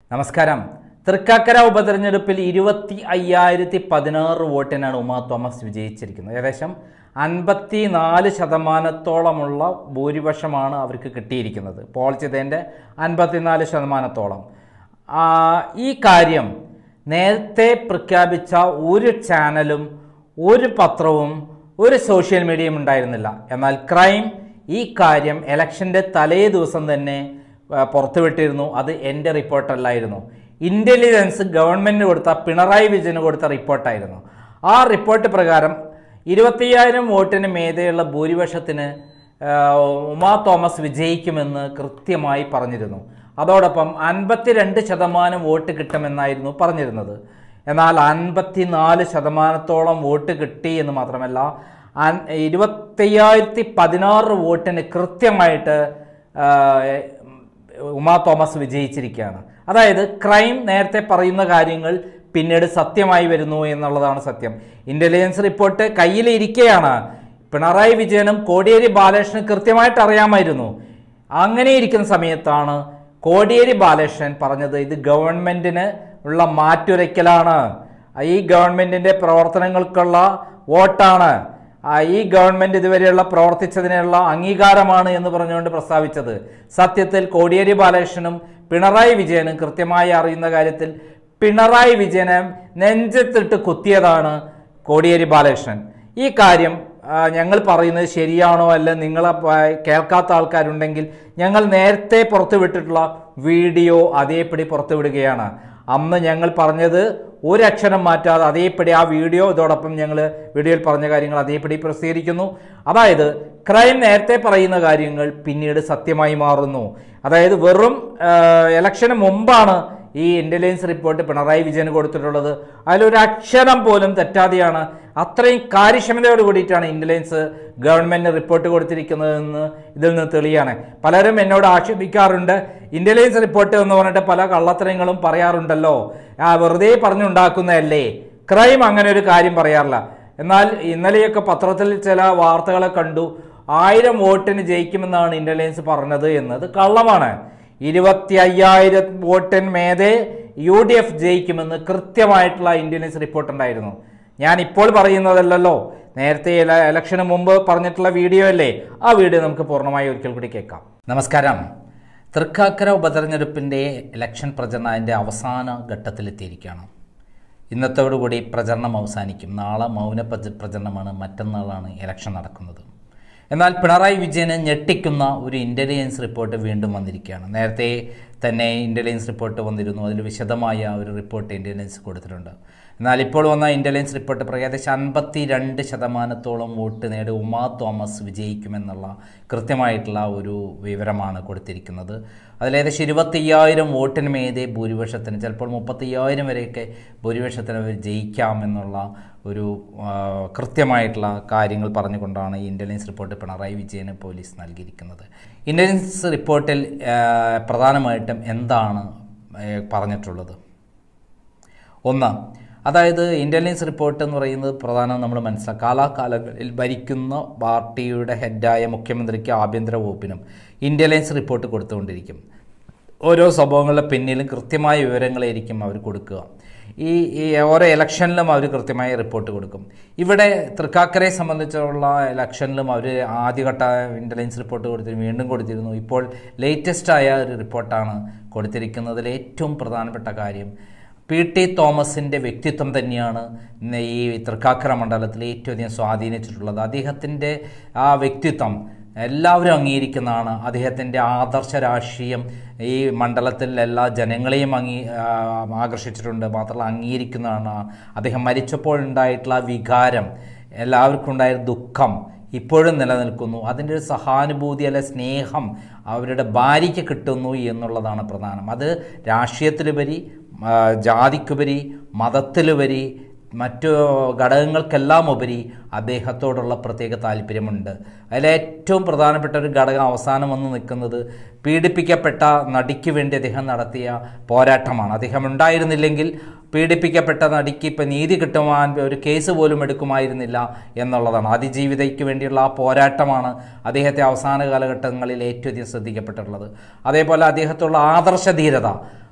നമസ്കാരം തൃക്കാക്കര ഉപതെരഞ്ഞെടുപ്പിൽ ഇരുപത്തി അയ്യായിരത്തി പതിനാറ് വോട്ടിനാണ് ഉമാ തോമസ് വിജയിച്ചിരിക്കുന്നത് ഏകദേശം അൻപത്തി നാല് ശതമാനത്തോളമുള്ള ഭൂരിപക്ഷമാണ് അവർക്ക് കിട്ടിയിരിക്കുന്നത് പോൾ ചെയ്തതിൻ്റെ അൻപത്തിനാല് ശതമാനത്തോളം ആ, ഈ കാര്യം നേരത്തെ പ്രഖ്യാപിച്ച ഒരു ചാനലും ഒരു പത്രവും ഒരു സോഷ്യൽ മീഡിയയും ഉണ്ടായിരുന്നില്ല എന്നാൽ ക്രൈം ഈ കാര്യം ഇലക്ഷൻ്റെ തലേ ദിവസം തന്നെ ആ, പുറത്തുവിട്ടിരുന്നു അത് എൻ്റെ റിപ്പോർട്ടല്ലായിരുന്നു ഇൻ്റലിജൻസ് ഗവൺമെൻറ് കൊടുത്ത പിണറായി വിജയന് കൊടുത്ത റിപ്പോർട്ടായിരുന്നു ആ റിപ്പോർട്ട് പ്രകാരം ഇരുപത്തയ്യായിരം വോട്ടിന് മേതെയുള്ള ഭൂരിപക്ഷത്തിന് ആ, ഉമാ തോമസ് വിജയിക്കുമെന്ന് കൃത്യമായി പറഞ്ഞിരുന്നു അതോടൊപ്പം അൻപത്തിരണ്ട് ശതമാനം വോട്ട് കിട്ടുമെന്നായിരുന്നു പറഞ്ഞിരുന്നത് എന്നാൽ അൻപത്തിനാല് ശതമാനത്തോളം വോട്ട് കിട്ടി എന്ന് മാത്രമല്ല അൻ- ഇരുപത്തയ്യായിരത്തി പതിനാറ് വോട്ടിന് കൃത്യമായിട്ട് ആ, ഉമാ തോമസ് വിജയിച്ചിരിക്കുകയാണ് അതായത് ക്രൈം നേരത്തെ പറയുന്ന കാര്യങ്ങൾ പിന്നീട് സത്യമായി വരുന്നു എന്നുള്ളതാണ് സത്യം ഇന്റലിജൻസ് റിപ്പോർട്ട് കയ്യിലിരിക്കെയാണ് പിണറായി വിജയനും കോടിയേരി ബാലകൃഷ്ണനും കൃത്യമായിട്ട് അറിയാമായിരുന്നു അങ്ങനെ ഇരിക്കുന്ന സമയത്താണ് കോടിയേരി ബാലകൃഷ്ണൻ പറഞ്ഞത് ഇത് ഗവൺമെന്റിന് ഉള്ള മാറ്റുരയ്ക്കലാണ് ഈ ഗവൺമെന്റിന്റെ പ്രവർത്തനങ്ങൾക്കുള്ള വോട്ടാണ് ആ, ഈ ഗവൺമെന്റ് ഇതുവരെയുള്ള പ്രവർത്തിച്ചതിനുള്ള അംഗീകാരമാണ് എന്ന് പറഞ്ഞുകൊണ്ട് പ്രസ്താവിച്ചത് സത്യത്തിൽ കോടിയേരി ബാലകൃഷ്ണനും പിണറായി വിജയനും കൃത്യമായി അറിയുന്ന കാര്യത്തിൽ പിണറായി വിജയനെ നെഞ്ചത്തിട്ട് കുത്തിയതാണ് കോടിയേരി ബാലകൃഷ്ണൻ ഈ കാര്യം ആ, ഞങ്ങൾ പറയുന്നത് ശരിയാണോ അല്ല നിങ്ങളെ പ- കേൾക്കാത്ത ആൾക്കാരുണ്ടെങ്കിൽ ഞങ്ങൾ നേരത്തെ പുറത്തുവിട്ടിട്ടുള്ള വീഡിയോ അതേപടി പുറത്തുവിടുകയാണ് അന്ന് ഞങ്ങൾ പറഞ്ഞത് ഒരക്ഷരം മാറ്റാതെ അതേപടി ആ വീഡിയോ ഇതോടൊപ്പം ഞങ്ങൾ വീഡിയോയിൽ പറഞ്ഞ കാര്യങ്ങൾ അതേപടി പ്രസിദ്ധീകരിക്കുന്നു അതായത് ക്രൈം നേരത്തെ പറയുന്ന കാര്യങ്ങൾ പിന്നീട് സത്യമായി മാറുന്നു അതായത് വെറും ഇലക്ഷന് മുമ്പാണ് ഈ ഇന്റലിജൻസ് റിപ്പോർട്ട് പിണറായി വിജയന് കൊടുത്തിട്ടുള്ളത് അതിലൊരു അക്ഷരം പോലും തെറ്റാതെയാണ് അത്രയും കാര്യക്ഷമതയോട് കൂടിയിട്ടാണ് ഇന്റലിജൻസ് ഗവൺമെന്റിന് റിപ്പോർട്ട് കൊടുത്തിരിക്കുന്നതെന്ന് ഇതിൽ നിന്ന് തെളിയാണ് പലരും എന്നോട് ആക്ഷേപിക്കാറുണ്ട് ഇന്റലിജൻസ് റിപ്പോർട്ട് എന്ന് പറഞ്ഞിട്ട് പല കള്ളത്തരങ്ങളും പറയാറുണ്ടല്ലോ ആ വെറുതെ പറഞ്ഞുണ്ടാക്കുന്നതല്ലേ ക്രൈം അങ്ങനെ ഒരു കാര്യം പറയാറില്ല എന്നാൽ ഇന്നലെയൊക്കെ പത്രത്തിൽ ചില വാർത്തകളെ കണ്ടു ആയിരം വോട്ടിന് ജയിക്കുമെന്നാണ് ഇന്റലിജൻസ് പറഞ്ഞത് എന്നത് കള്ളമാണ് ഇരുപത്തി അയ്യായിരം വോട്ടിന് മേതെ യു ഡി എഫ് ജയിക്കുമെന്ന് കൃത്യമായിട്ടുള്ള ഇന്റലിജൻസ് റിപ്പോർട്ട് ഉണ്ടായിരുന്നു ഞാൻ ഇപ്പോൾ പറയുന്നതല്ലല്ലോ നേരത്തെ ഇല- ഇലക്ഷന് മുമ്പ് പറഞ്ഞിട്ടുള്ള വീഡിയോ അല്ലേ ആ വീഡിയോ നമുക്ക് പൂർണ്ണമായി ഒരിക്കൽ കൂടി കേൾക്കാം നമസ്കാരം തൃക്കാക്കര ഉപതെരഞ്ഞെടുപ്പിൻ്റെ ഇലക്ഷൻ പ്രചരണം അതിൻ്റെ അവസാന ഘട്ടത്തിലെത്തിയിരിക്കുകയാണ് ഇന്നത്തോടുകൂടി പ്രചരണം അവസാനിക്കും നാളെ മൗന പ്രച- പ്രചരണമാണ് മറ്റന്നാളാണ് ഇലക്ഷൻ നടക്കുന്നത് എന്നാൽ പിണറായി വിജയനെ ഞെട്ടിക്കുന്ന ഒരു ഇൻ്റലിജൻസ് റിപ്പോർട്ട് വീണ്ടും വന്നിരിക്കുകയാണ് നേരത്തെ തന്നെ ഇൻ്റലിജൻസ് റിപ്പോർട്ട് വന്നിരുന്നു അതിൽ വിശദമായ ഒരു റിപ്പോർട്ട് ഇൻ്റലിജൻസ് കൊടുത്തിട്ടുണ്ട് എന്നാൽ ഇപ്പോൾ വന്ന ഇൻ്റലിജൻസ് റിപ്പോർട്ട് പ്രകാരം ഏകദേശം അൻപത്തി രണ്ട് ശതമാനത്തോളം വോട്ട് നേടി ഉമാ തോമസ് വിജയിക്കുമെന്നുള്ള കൃത്യമായിട്ടുള്ള ഒരു വിവരമാണ് കൊടുത്തിരിക്കുന്നത് അതിൽ ഏകദേശം ഇരുപത്തയ്യായിരം വോട്ടിന് മേതെ ഭൂരിപക്ഷത്തിന് ചിലപ്പോൾ മുപ്പത്തയ്യായിരം വരെയൊക്കെ ഭൂരിപക്ഷത്തിന് അവർ ജയിക്കാമെന്നുള്ള ഒരു ആ, കൃത്യമായിട്ടുള്ള കാര്യങ്ങൾ പറഞ്ഞുകൊണ്ടാണ് ഈ ഇൻ്റലിജൻസ് റിപ്പോർട്ട് പിണറായി വിജയന് പോലീസ് നൽകിയിരിക്കുന്നത് ഇൻ്റലിജൻസ് റിപ്പോർട്ടിൽ ആ, പ്രധാനമായിട്ടും എന്താണ് ഏ, പറഞ്ഞിട്ടുള്ളത് ഒന്ന് അതായത് ഇൻ്റലിജൻസ് റിപ്പോർട്ട് എന്ന് പറയുന്നത് പ്രധാനം നമ്മൾ മനസ്സിലാക്കുക കാലാകാലങ്ങളിൽ ഭരിക്കുന്ന പാർട്ടിയുടെ ഹെഡായ മുഖ്യമന്ത്രിക്ക് ആഭ്യന്തര വകുപ്പിനും ഇൻ്റലിജൻസ് റിപ്പോർട്ട് കൊടുത്തുകൊണ്ടിരിക്കും ഓരോ സംഭവങ്ങളുടെ പിന്നിലും കൃത്യമായ വിവരങ്ങളായിരിക്കും അവർ കൊടുക്കുക ഈ ഈ ഓരോ ഇലക്ഷനിലും അവർ കൃത്യമായ റിപ്പോർട്ട് കൊടുക്കും ഇവിടെ തൃക്കാക്കരയെ സംബന്ധിച്ചുള്ള ഇലക്ഷനിലും അവർ ആദ്യഘട്ട ഇൻ്റലിജൻസ് റിപ്പോർട്ട് കൊടുത്തിരുന്നു വീണ്ടും കൊടുത്തിരുന്നു ഇപ്പോൾ ലേറ്റസ്റ്റ് ആയ ഒരു റിപ്പോർട്ടാണ് കൊടുത്തിരിക്കുന്നതിൽ ഏറ്റവും പ്രധാനപ്പെട്ട കാര്യം പി ടി തോമസിൻ്റെ വ്യക്തിത്വം തന്നെയാണ് ഇന്ന് ഈ തൃക്കാക്കര മണ്ഡലത്തിൽ ഏറ്റവും അധികം സ്വാധീനിച്ചിട്ടുള്ളത് അദ്ദേഹത്തിൻ്റെ ആ വ്യക്തിത്വം എല്ലാവരും അംഗീകരിക്കുന്നതാണ് അദ്ദേഹത്തിൻ്റെ ആദർശ രാഷ്ട്രീയം ഈ മണ്ഡലത്തിൽ എല്ലാ ജനങ്ങളെയും അംഗീ ആ, ആകർഷിച്ചിട്ടുണ്ട് മാത്രമല്ല അംഗീകരിക്കുന്നതാണ് അദ്ദേഹം മരിച്ചപ്പോൾ ഉണ്ടായിട്ടുള്ള ആ വികാരം എല്ലാവർക്കും ഉണ്ടായ ദുഃഖം ഇപ്പോഴും നിലനിൽക്കുന്നു അതിൻ്റെ ഒരു സഹാനുഭൂതി അല്ലെ സ്നേഹം അവരുടെ ഭാര്യയ്ക്ക് കിട്ടുന്നു എന്നുള്ളതാണ് പ്രധാനം അത് രാഷ്ട്രീയത്തിലുപരി ആ, ജാതിക്കുപരി മതത്തിലുപരി മറ്റു ഘടകങ്ങൾക്കെല്ലാം ഉപരി അദ്ദേഹത്തോടുള്ള പ്രത്യേക താല്പര്യമുണ്ട് അതിലേറ്റവും പ്രധാനപ്പെട്ട ഒരു ഘടകം അവസാനം വന്ന് നിൽക്കുന്നത് പീഡിപ്പിക്കപ്പെട്ട നടിക്ക് വേണ്ടി അദ്ദേഹം നടത്തിയ പോരാട്ടമാണ് അദ്ദേഹം ഉണ്ടായിരുന്നില്ലെങ്കിൽ പീഡിപ്പിക്കപ്പെട്ട നടിക്ക് ഇപ്പം നീതി കിട്ടുവാൻ ഒരു കേസ് പോലും എടുക്കുമായിരുന്നില്ല എന്നുള്ളതാണ് അതിജീവിതയ്ക്ക് വേണ്ടിയുള്ള ആ പോരാട്ടമാണ് അദ്ദേഹത്തെ അവസാന കാലഘട്ടങ്ങളിൽ ഏറ്റവും അധികം ശ്രദ്ധിക്കപ്പെട്ടിട്ടുള്ളത് അതേപോലെ അദ്ദേഹത്തുള്ള ആദർശധീരത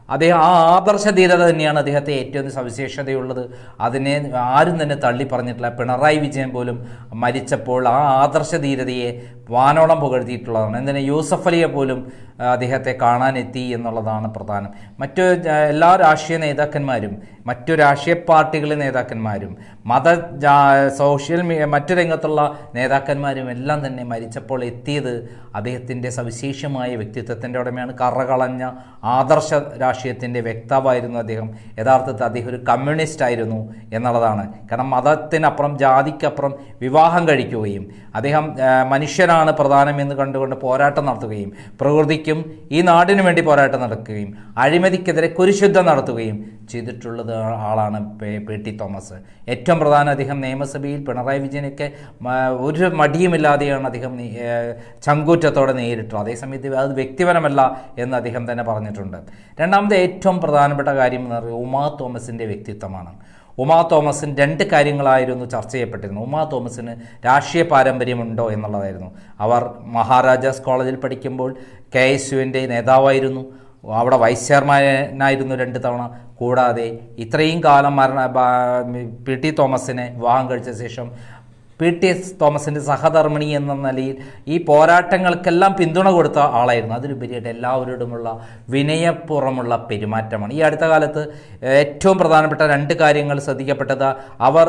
അദ്ദേഹം ആ ആദർശധീരത തന്നെയാണ് അദ്ദേഹത്തെ ഏറ്റവും സവിശേഷതയുള്ളത് അതിനെ ആരും തന്നെ തള്ളി പറഞ്ഞിട്ടില്ല പിണറായി വിജയൻ പോലും മരിച്ചപ്പോൾ ആ ആദർശധീരതയെ വാനോളം പുകഴ്ത്തിയിട്ടുള്ളതാണ് എന്തിനാ യൂസഫ് അലിയെ പോലും ആ, അദ്ദേഹത്തെ കാണാനെത്തി എന്നുള്ളതാണ് പ്രധാനം മറ്റു ആ, എല്ലാ രാഷ്ട്രീയ നേതാക്കന്മാരും മറ്റു രാഷ്ട്രീയ പാർട്ടികളിലെ നേതാക്കന്മാരും മത ജാ- സോഷ്യൽ മീ മറ്റു രംഗത്തുള്ള നേതാക്കന്മാരും എല്ലാം തന്നെ മരിച്ചപ്പോൾ എത്തിയത് അദ്ദേഹത്തിൻ്റെ സവിശേഷമായ വ്യക്തിത്വത്തിൻ്റെ ഉടമയാണ് കറകളഞ്ഞ ആദർശ രാഷ്ട്രീയത്തിൻ്റെ വ്യക്താവായിരുന്നു അദ്ദേഹം യഥാർത്ഥത്തിൽ അദ്ദേഹം ഒരു കമ്മ്യൂണിസ്റ്റ് ആയിരുന്നു എന്നുള്ളതാണ് കാരണം മതത്തിനപ്പുറം ജാതിക്കപ്പുറം വിവാഹം കഴിക്കുകയും അദ്ദേഹം ആ, മനുഷ്യനാണ് പ്രധാനം എന്ന് കണ്ടുകൊണ്ട് പോരാട്ടം നടത്തുകയും പ്രകൃതിക്കും ഈ നാടിനു വേണ്ടി പോരാട്ടം നടക്കുകയും അഴിമതിക്കെതിരെ കുരിശുദ്ധം നടത്തുകയും ചെയ്തിട്ടുള്ളത് ആ- ആളാണ് പെ- പി ടി തോമസ് ഏറ്റവും പ്രധാനം അദ്ദേഹം നിയമസഭയിൽ പിണറായി വിജയനൊക്കെ മ- ഒരു മടിയുമില്ലാതെയാണ് അദ്ദേഹം നീ- ഏ, ചങ്കൂറ്റത്തോടെ നേരിട്ടത് അതേസമയത്ത് അത് വ്യക്തിപരമല്ല എന്ന് അദ്ദേഹം തന്നെ പറഞ്ഞിട്ടുണ്ട് രണ്ടാമത്തെ ഏറ്റവും പ്രധാനപ്പെട്ട കാര്യം എന്ന് പറയുന്നത് ഉമാ തോമസിൻ്റെ വ്യക്തിത്വമാണ് ഉമാ തോമസിന് രണ്ട് കാര്യങ്ങളായിരുന്നു ചർച്ച ചെയ്യപ്പെട്ടിരുന്നത് ഉമാ തോമസിന് രാഷ്ട്രീയ പാരമ്പര്യമുണ്ടോ എന്നുള്ളതായിരുന്നു അവർ മഹാരാജാസ് കോളേജിൽ പഠിക്കുമ്പോൾ കെ എസ് യുവിൻ്റെ നേതാവായിരുന്നു അവിടെ വൈസ് ചെയർമാനായിരുന്നു രണ്ട് തവണ കൂടാതെ ഇത്രയും കാലം മരണ ബാ- പി ടി തോമസിനെ വിവാഹം കഴിച്ച ശേഷം പി ടി എസ് തോമസിൻ്റെ സഹധർമ്മിണി എന്ന നിലയിൽ ഈ പോരാട്ടങ്ങൾക്കെല്ലാം പിന്തുണ കൊടുത്ത ആളായിരുന്നു അതിലുപരിയായിട്ട് എല്ലാവരോടുമുള്ള വിനയപൂർവ്വമുള്ള പെരുമാറ്റമാണ് ഈ അടുത്ത കാലത്ത് ഏറ്റവും പ്രധാനപ്പെട്ട രണ്ട് കാര്യങ്ങൾ ശ്രദ്ധിക്കപ്പെട്ടത് അവർ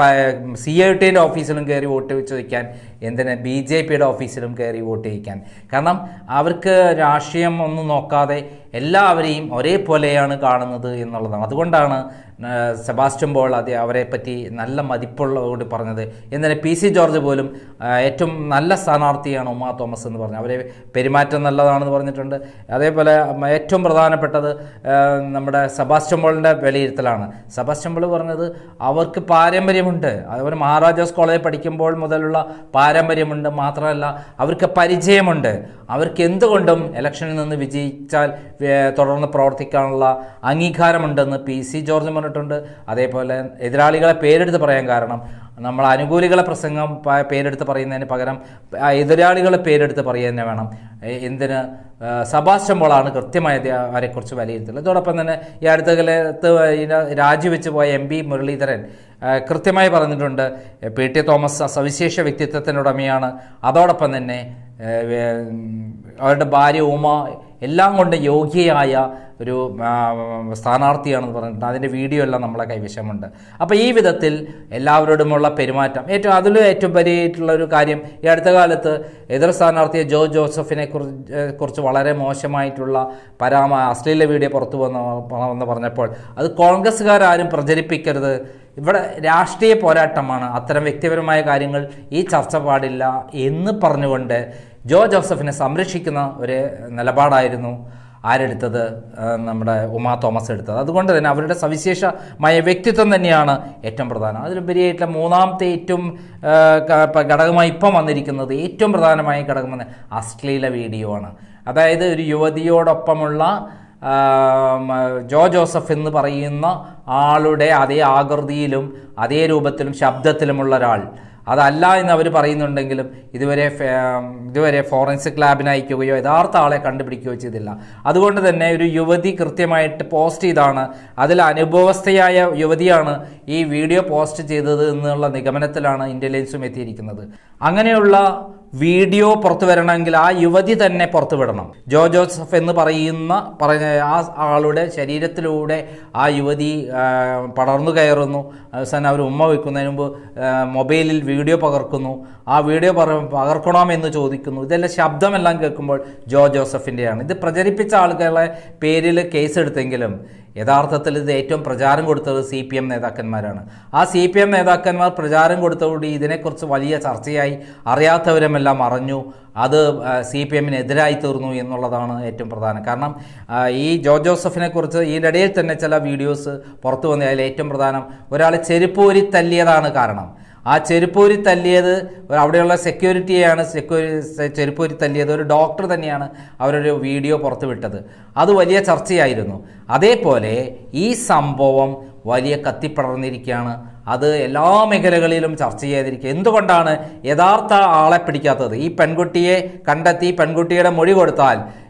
സി ഐ ടിൻ്റെ ഓഫീസിലും കയറി വോട്ട് ചോദിക്കാൻ എന്തിന് ബി ജെ പിയുടെ ഓഫീസിലും കയറി വോട്ട് ചെയ്യിക്കാൻ കാരണം അവർക്ക് രാഷ്ട്രീയം ഒന്നും നോക്കാതെ എല്ലാവരെയും ഒരേപോലെയാണ് കാണുന്നത് എന്നുള്ളതാണ് അതുകൊണ്ടാണ് ആ, സെബാസ്റ്റ്യൻ പോൾ അത് അവരെ പറ്റി നല്ല മതിപ്പുള്ളതോട് പറഞ്ഞത് എന്നാൽ പി സി ജോർജ് പോലും ആ, ഏറ്റവും നല്ല സ്ഥാനാർത്ഥിയാണ് ഉമാ തോമസ് എന്ന് പറഞ്ഞു അവരെ പെരുമാറ്റം നല്ലതാണെന്ന് പറഞ്ഞിട്ടുണ്ട് അതേപോലെ ഉം, ഏറ്റവും പ്രധാനപ്പെട്ടത് ആ, നമ്മുടെ സെബാസ്റ്റ്യൻ പോളിൻ്റെ വിലയിരുത്തലാണ് സെബാസ്റ്റ്യൻ പോൾ പറഞ്ഞത് അവർക്ക് പാരമ്പര്യമുണ്ട് അവർ മഹാരാജാസ് കോളേജിൽ പഠിക്കുമ്പോൾ മുതലുള്ള പാരമ്പര്യമുണ്ട് മാത്രമല്ല അവർക്ക് പരിചയമുണ്ട് അവർക്ക് എന്തുകൊണ്ടും ഇലക്ഷനിൽ നിന്ന് വിജയിച്ചാൽ ഏ, തുടർന്ന് പ്രവർത്തിക്കാനുള്ള അംഗീകാരമുണ്ടെന്ന് പി സി ജോർജ് പറഞ്ഞിട്ടുണ്ട് അതേപോലെ എതിരാളികളെ പേരെടുത്ത് പറയാൻ കാരണം നമ്മൾ അനുകൂലികളെ പ്രസംഗം പ- പേരെടുത്ത് പറയുന്നതിന് പകരം ആ എതിരാളികളെ പേരെടുത്ത് പറയുക തന്നെ വേണം എ- എന്തിന് ആ, സബാസ്റ്റ്യൻ പോളാണ് കൃത്യമായി അത് അവരെക്കുറിച്ച് വിലയിരുത്തൽ അതോടൊപ്പം തന്നെ ഈ അടുത്ത കാലത്ത് ഇതിനെ രാജിവെച്ച് പോയ എം പി മുരളീധരൻ ആ, കൃത്യമായി പറഞ്ഞിട്ടുണ്ട് പി ടി തോമസ് സവിശേഷ വ്യക്തിത്വത്തിനുടമയാണ് അതോടൊപ്പം തന്നെ ഏ, വേ- അവരുടെ ഭാര്യ ഉമ എല്ലാം കൊണ്ട് യോഗ്യയായ ഒരു ആ, സ്ഥാനാർത്ഥിയാണെന്ന് പറഞ്ഞിട്ട് അതിൻ്റെ വീഡിയോ എല്ലാം നമ്മളെ കൈവശമുണ്ട് അപ്പോൾ ഈ വിധത്തിൽ എല്ലാവരോടുമുള്ള പെരുമാറ്റം ഏറ്റവും അതിലും ഏറ്റവും വലിയിട്ടുള്ള ഒരു കാര്യം ഈ അടുത്ത കാലത്ത് എതിർ സ്ഥാനാർത്ഥിയെ ജോ ജോസഫിനെ കുറിച്ച് കുറിച്ച് വളരെ മോശമായിട്ടുള്ള പരാമ അശ്ലീല വീഡിയോ പുറത്തു വന്ന് വന്ന് പറഞ്ഞപ്പോൾ അത് കോൺഗ്രസ്സുകാരും പ്രചരിപ്പിക്കരുത് ഇവിടെ രാഷ്ട്രീയ പോരാട്ടമാണ് അത്തരം വ്യക്തിപരമായ കാര്യങ്ങൾ ഈ ചർച്ച പാടില്ല എന്ന് പറഞ്ഞുകൊണ്ട് ജോ ജോസഫിനെ സംരക്ഷിക്കുന്ന ഒരു നിലപാടായിരുന്നു ആരെടുത്തത് ആ, നമ്മുടെ ഉമാ തോമസ് എടുത്തത് അതുകൊണ്ട് തന്നെ അവരുടെ സവിശേഷമായ വ്യക്തിത്വം തന്നെയാണ് ഏറ്റവും പ്രധാനം അതിലുപരിയായിട്ടുള്ള മൂന്നാമത്തെ ഏറ്റവും ആ, ക- പ- ഘടകമായി ഇപ്പം വന്നിരിക്കുന്നത് ഏറ്റവും പ്രധാനമായ ഘടകം എന്ന് അശ്ലീല വീഡിയോ ആണ് അതായത് ഒരു യുവതിയോടൊപ്പമുള്ള ആ, മ, ജോ ജോസഫ് എന്ന് പറയുന്ന ആളുടെ അതേ ആകൃതിയിലും അതേ രൂപത്തിലും ശബ്ദത്തിലുമുള്ള ഒരാൾ അതല്ല എന്ന് അവർ പറയുന്നുണ്ടെങ്കിലും ഇതുവരെ ഫെ- ഇതുവരെ ഫോറൻസിക് ലാബിന് അയക്കുകയോ യഥാർത്ഥ ആളെ കണ്ടുപിടിക്കുകയോ ചെയ്തില്ല അതുകൊണ്ട് തന്നെ ഒരു യുവതി കൃത്യമായിട്ട് പോസ്റ്റ് ചെയ്താണ് അതിൽ അനുഭവസ്ഥയായ യുവതിയാണ് ഈ വീഡിയോ പോസ്റ്റ് ചെയ്തത് എന്നുള്ള നിഗമനത്തിലാണ് ഇന്റലിജൻസും എത്തിയിരിക്കുന്നത് അങ്ങനെയുള്ള വീഡിയോ പുറത്തു വരണമെങ്കിൽ ആ യുവതി തന്നെ പുറത്തു വിടണം ജോ ജോസഫ് എന്ന് പറയുന്ന പറഞ്ഞ ആ ആളുടെ ശരീരത്തിലൂടെ ആ യുവതി ആ, പടർന്നു കയറുന്നു അവസാനം അവർ ഉമ്മ വയ്ക്കുന്നതിന് മുമ്പ് ആ, മൊബൈലിൽ വീഡിയോ പകർക്കുന്നു ആ വീഡിയോ പറ പകർക്കണമെന്ന് ചോദിക്കുന്നു ഇതെല്ലാം ശബ്ദമെല്ലാം കേൾക്കുമ്പോൾ ജോ ജോസഫിൻ്റെയാണ് ഇത് പ്രചരിപ്പിച്ച ആളുകളെ പേരിൽ കേസെടുത്തെങ്കിലും യഥാർത്ഥത്തിൽ ഇത് ഏറ്റവും പ്രചാരം കൊടുത്തത് സി പി എം നേതാക്കന്മാരാണ് ആ സി പി എം നേതാക്കന്മാർ പ്രചാരം കൊടുത്തതോടെ ഇതിനെക്കുറിച്ച് വലിയ ചർച്ചയായി അറിയാത്തവരുമെല്ലാം അറിഞ്ഞു അത് സി പി എമ്മിനെതിരായി തീർന്നു എന്നുള്ളതാണ് ഏറ്റവും പ്രധാനം കാരണം ആ, ഈ ജോ ജോസഫിനെ കുറിച്ച് ഇതിനിടയിൽ തന്നെ ചില വീഡിയോസ് പുറത്തു വന്നതിൽ ഏറ്റവും പ്രധാനം ഒരാൾ ചെരുപ്പൂരി തല്ലിയതാണ് കാരണം ആ ചെരുപ്പൂരി തല്ലിയത് ഒരു അവിടെയുള്ള സെക്യൂരിറ്റിയെയാണ് സെക്യൂരി ചെരുപ്പൂരി തല്ലിയത് ഒരു ഡോക്ടർ തന്നെയാണ് അവരൊരു വീഡിയോ പുറത്തുവിട്ടത് അത് വലിയ ചർച്ചയായിരുന്നു അതേപോലെ ഈ സംഭവം വലിയ കത്തിപ്പടർന്നിരിക്കുകയാണ് അത് എല്ലാ മേഖലകളിലും ചർച്ച ചെയ്തിരിക്കുക എന്തുകൊണ്ടാണ് യഥാർത്ഥ ആളെ പിടിക്കാത്തത് ഈ പെൺകുട്ടിയെ കണ്ടെത്തി പെൺകുട്ടിയുടെ മൊഴി കൊടുത്താൽ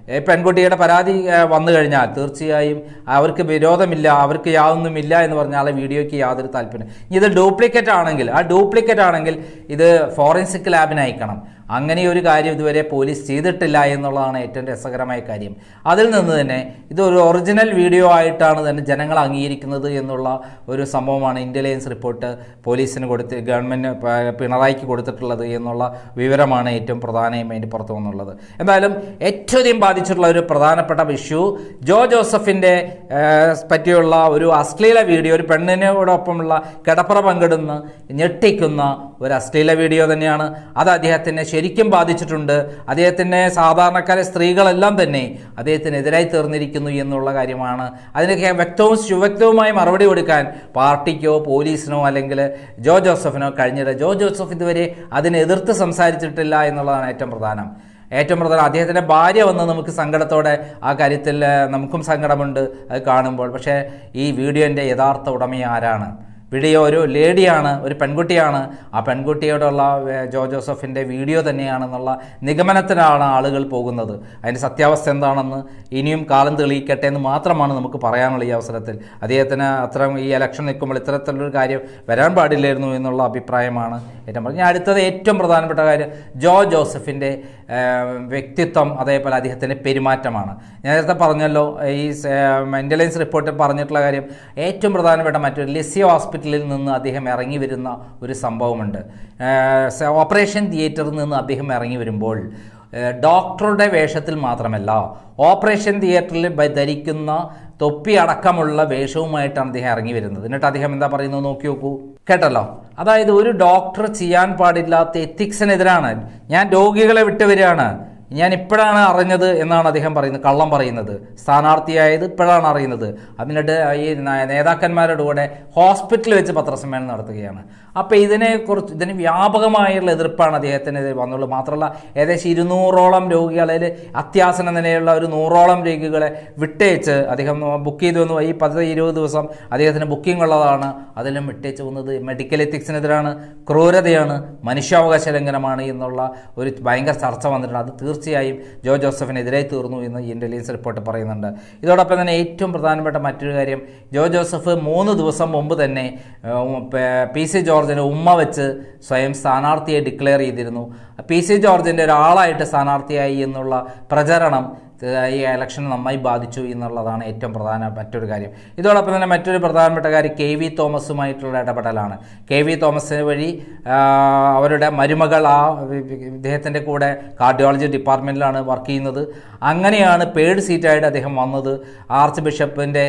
ഏ, പെൺകുട്ടിയുടെ പരാതി ഏ, വന്നു കഴിഞ്ഞാൽ തീർച്ചയായും അവർക്ക് വിരോധമില്ല അവർക്ക് യാതൊന്നുമില്ല എന്ന് പറഞ്ഞാൽ ആ വീഡിയോയ്ക്ക് യാതൊരു താല്പര്യം ഇത് ഡ്യൂപ്ലിക്കേറ്റ് ആണെങ്കിൽ ആ ഡ്യൂപ്ലിക്കേറ്റ് ആണെങ്കിൽ ഇത് ഫോറൻസിക് ലാബിന് അയക്കണം അങ്ങനെ ഒരു കാര്യം ഇതുവരെ പോലീസ് ചെയ്തിട്ടില്ല എന്നുള്ളതാണ് ഏറ്റവും രസകരമായ കാര്യം അതിൽ നിന്ന് തന്നെ ഇത് ഒരു ഒറിജിനൽ വീഡിയോ ആയിട്ടാണ് തന്നെ ജനങ്ങൾ അംഗീകരിക്കുന്നത് എന്നുള്ള ഒരു സംഭവമാണ് ഇന്റലിജൻസ് റിപ്പോർട്ട് പോലീസിന് കൊടുത്ത് ഗവൺമെൻറ് പിണറായിക്ക് കൊടുത്തിട്ടുള്ളത് എന്നുള്ള വിവരമാണ് ഏറ്റവും പ്രധാനമായും അതിൻ്റെ പുറത്തു വന്നുള്ളത് എന്തായാലും ഏറ്റവും അധികം ബാധിച്ചിട്ടുള്ള ഒരു പ്രധാനപ്പെട്ട ഇഷ്യൂ ജോ ജോസഫിൻ്റെ പറ്റിയുള്ള ഒരു അശ്ലീല വീഡിയോ ഒരു പെണ്ണിനോടൊപ്പമുള്ള കിടപ്പറ പങ്കിടുന്ന ഞെട്ടിക്കുന്ന ഒരു അശ്ലീല വീഡിയോ തന്നെയാണ് അത് അദ്ദേഹത്തിനെ ശരിക്കും ബാധിച്ചിട്ടുണ്ട് അദ്ദേഹത്തിൻ്റെ സാധാരണക്കാരെ സ്ത്രീകളെല്ലാം തന്നെ അദ്ദേഹത്തിനെതിരായി തീർന്നിരിക്കുന്നു എന്നുള്ള കാര്യമാണ് അതിനൊക്കെ വ്യക്തവും സുവ്യക്തവുമായി മറുപടി കൊടുക്കാൻ പാർട്ടിക്കോ പോലീസിനോ അല്ലെങ്കിൽ ജോ ജോസഫിനോ കഴിഞ്ഞില്ല ജോ ജോസഫ് ഇതുവരെ അതിനെ എതിർത്ത് സംസാരിച്ചിട്ടില്ല എന്നുള്ളതാണ് ഏറ്റവും പ്രധാനം ഏറ്റവും പ്രധാനം അദ്ദേഹത്തിൻ്റെ ഭാര്യ വന്ന് നമുക്ക് സങ്കടത്തോടെ ആ കാര്യത്തിൽ ഏഹ്, നമുക്കും സങ്കടമുണ്ട് അത് കാണുമ്പോൾ പക്ഷേ ഈ വീഡിയോൻ്റെ യഥാർത്ഥ ഉടമ ആരാണ് വീഡിയോ ഒരു ലേഡിയാണ് ഒരു പെൺകുട്ടിയാണ് ആ പെൺകുട്ടിയോടുള്ള ഏഹ്, ജോ ജോസഫിൻ്റെ വീഡിയോ തന്നെയാണെന്നുള്ള നിഗമനത്തിനാണ് ആളുകൾ പോകുന്നത് അതിൻ്റെ സത്യാവസ്ഥ എന്താണെന്ന് ഇനിയും കാലം തെളിയിക്കട്ടെ എന്ന് മാത്രമാണ് നമുക്ക് പറയാനുള്ള ഈ അവസരത്തിൽ അദ്ദേഹത്തിന് അത്ര ഈ ഇലക്ഷൻ നിൽക്കുമ്പോൾ ഇത്തരത്തിലൊരു കാര്യം വരാൻ പാടില്ലായിരുന്നു എന്നുള്ള അഭിപ്രായമാണ് ഏറ്റവും പറഞ്ഞ അടുത്തത് ഏറ്റവും പ്രധാനപ്പെട്ട കാര്യം ജോ ജോസഫിൻ്റെ ഏഹ്, വ്യക്തിത്വം അതേപോലെ അദ്ദേഹത്തിൻ്റെ പെരുമാറ്റമാണ് ഞാൻ നേരത്തെ പറഞ്ഞല്ലോ ഈ മെൻ്റലൈൻസ് റിപ്പോർട്ടിൽ പറഞ്ഞിട്ടുള്ള കാര്യം ഏറ്റവും പ്രധാനപ്പെട്ട മറ്റൊരു ലിസി ഹോസ്പിറ്റലിൽ നിന്ന് അദ്ദേഹം ഇറങ്ങി വരുന്ന ഒരു സംഭവമുണ്ട് ഏഹ്, സ- ഓപ്പറേഷൻ തിയേറ്ററിൽ നിന്ന് അദ്ദേഹം ഇറങ്ങി വരുമ്പോൾ ഏഹ്, ഡോക്ടറുടെ വേഷത്തിൽ മാത്രമല്ല ഓപ്പറേഷൻ തിയേറ്ററിൽ ബ- ധരിക്കുന്ന തൊപ്പി അടക്കമുള്ള വേഷവുമായിട്ടാണ് അദ്ദേഹം ഇറങ്ങി വരുന്നത് എന്നിട്ട് അദ്ദേഹം എന്താ പറയുന്നത് നോക്കി നോക്കൂ കേട്ടല്ലോ അതായത് ഒരു ഡോക്ടർ ചെയ്യാൻ പാടില്ലാത്ത എത്തിക്സിനെതിരാണ് ഞാൻ രോഗികളെ വിട്ടുവരികയാണ് ഞാൻ ഇപ്പോഴാണ് അറിഞ്ഞത് എന്നാണ് അദ്ദേഹം പറയുന്നത് കള്ളം പറയുന്നത് സ്ഥാനാർത്ഥിയായത് ഇപ്പോഴാണ് അറിയുന്നത് അതിനിട്ട് ഈ ന- നേതാക്കന്മാരുടെ കൂടെ ഹോസ്പിറ്റലിൽ വെച്ച് പത്രസമ്മേളനം നടത്തുകയാണ് അപ്പോൾ ഇതിനെക്കുറിച്ച് ഇതിന് വ്യാപകമായുള്ള എതിർപ്പാണ് അദ്ദേഹത്തിന് വന്നുള്ളൂ മാത്രമല്ല ഏകദേശം ഇരുന്നൂറോളം രോഗികളെ അത്യാസന നിലയുള്ള ഒരു നൂറോളം രോഗികളെ വിട്ടേച്ച് അദ്ദേഹം ബുക്ക് ചെയ്തു വന്നു ഈ പത്ത് ഇരുപത് ദിവസം അദ്ദേഹത്തിന് ബുക്കിംഗ് ഉള്ളതാണ് അതെല്ലാം വിട്ടേച്ച് വന്നത് മെഡിക്കൽ എത്തിക്സിനെതിരാണ് ക്രൂരതയാണ് മനുഷ്യാവകാശ ലംഘനമാണ് എന്നുള്ള ഒരു ഭയങ്കര ചർച്ച വന്നിട്ടുണ്ട് അത് തീർച്ചയായും ജോ ജോസഫിനെതിരായി തീർന്നു എന്ന് ഇന്റലിജൻസ് റിപ്പോർട്ട് പറയുന്നുണ്ട് ഇതോടൊപ്പം തന്നെ ഏറ്റവും പ്രധാനപ്പെട്ട മറ്റൊരു കാര്യം ജോ ജോസഫ് മൂന്ന് ദിവസം മുമ്പ് തന്നെ ഏഹ്, പ- പി സി ജോർജിന് ഉമ്മ വെച്ച് സ്വയം സ്ഥാനാർത്ഥിയെ ഡിക്ലെയർ ചെയ്തിരുന്നു പി സി ജോർജിൻ്റെ ഒരാളായിട്ട് സ്ഥാനാർത്ഥിയായി എന്നുള്ള പ്രചരണം ഏഹ്, ഈ ഇലക്ഷൻ നന്നായി ബാധിച്ചു എന്നുള്ളതാണ് ഏറ്റവും പ്രധാന മറ്റൊരു കാര്യം ഇതോടൊപ്പം തന്നെ മറ്റൊരു പ്രധാനപ്പെട്ട കാര്യം കെ വി തോമസുമായിട്ടുള്ള ഇടപെടലാണ് കെ വി തോമസ് വഴി ആ, അവരുടെ മരുമകൾ ആ ഇദ്ദേഹത്തിൻ്റെ കൂടെ കാർഡിയോളജി ഡിപ്പാർട്ട്മെൻറ്റിലാണ് വർക്ക് ചെയ്യുന്നത് അങ്ങനെയാണ് പേഡ് സീറ്റായിട്ട് അദ്ദേഹം വന്നത് ആർച്ച് ബിഷപ്പിൻ്റെ